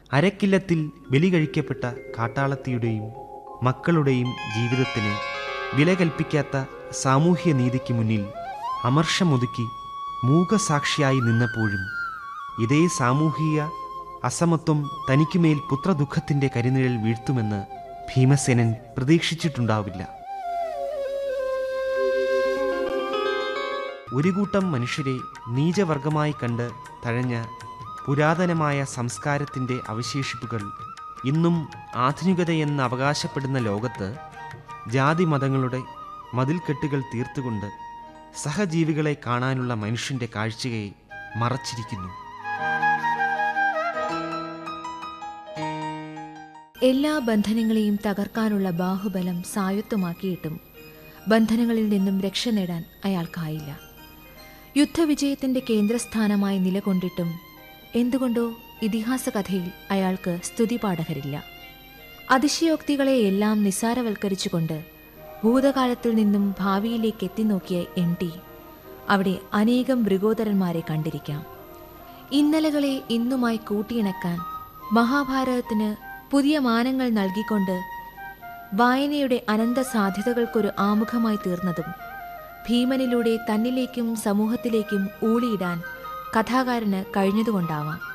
അരക്കില്ലത്തിൽ ബലി കഴിക്കപ്പെട്ട കാട്ടാളത്തിയുടെയും മക്കളുടെയും ജീവിതത്തിന് വില കൽപ്പിക്കാത്ത സാമൂഹ്യ നീതിക്ക് മുന്നിൽ അമർഷമൊതുക്കി മൂകസാക്ഷിയായി നിന്നപ്പോഴും ഇതേ സാമൂഹിക അസമത്വം തനിക്കുമേൽ പുത്രദുഃഖത്തിന്റെ കരിനിഴൽ വീഴ്ത്തുമെന്ന് ഭീമസേനൻ പ്രതീക്ഷിച്ചിട്ടുണ്ടാവില്ല ഒരു കൂട്ടം മനുഷ്യരെ നീചവർഗമായി കണ്ട് തഴഞ്ഞ പുരാതനമായ സംസ്കാരത്തിൻ്റെ അവശേഷിപ്പുകൾ ഇന്നും ആധുനികതയെന്ന് അവകാശപ്പെടുന്ന ലോകത്ത് ജാതി മതങ്ങളുടെ മതിൽക്കെട്ടുകൾ തീർത്തുകൊണ്ട് സഹജീവികളെ കാണാനുള്ള മനുഷ്യൻ്റെ കാഴ്ചയെ മറച്ചിരിക്കുന്നു എല്ലാ ബന്ധനങ്ങളെയും തകർക്കാനുള്ള ബാഹുബലം സായുത്വമാക്കിയിട്ടും ബന്ധനങ്ങളിൽ നിന്നും രക്ഷ നേടാൻ അയാൾക്കായില്ല യുദ്ധവിജയത്തിന്റെ കേന്ദ്രസ്ഥാനമായി നിലകൊണ്ടിട്ടും എന്തുകൊണ്ടോ ഇതിഹാസ കഥയിൽ അയാൾക്ക് സ്തുതിപാഠകരില്ല അതിശയോക്തികളെയെല്ലാം നിസ്സാരവൽക്കരിച്ചുകൊണ്ട് ഭൂതകാലത്തിൽ നിന്നും ഭാവിയിലേക്ക് എത്തിനോക്കിയ എൻ ടി അവിടെ അനേകം മൃഗോദരന്മാരെ കണ്ടിരിക്കാം ഇന്നലകളെ ഇന്നുമായി കൂട്ടിയിണക്കാൻ മഹാഭാരതത്തിന് പുതിയ മാനങ്ങൾ നൽകിക്കൊണ്ട് വായനയുടെ അനന്ത സാധ്യതകൾക്കൊരു ആമുഖമായി തീർന്നതും ഭീമനിലൂടെ തന്നിലേക്കും സമൂഹത്തിലേക്കും ഊളിയിടാൻ കഥാകാരന് കഴിഞ്ഞതുകൊണ്ടാവാം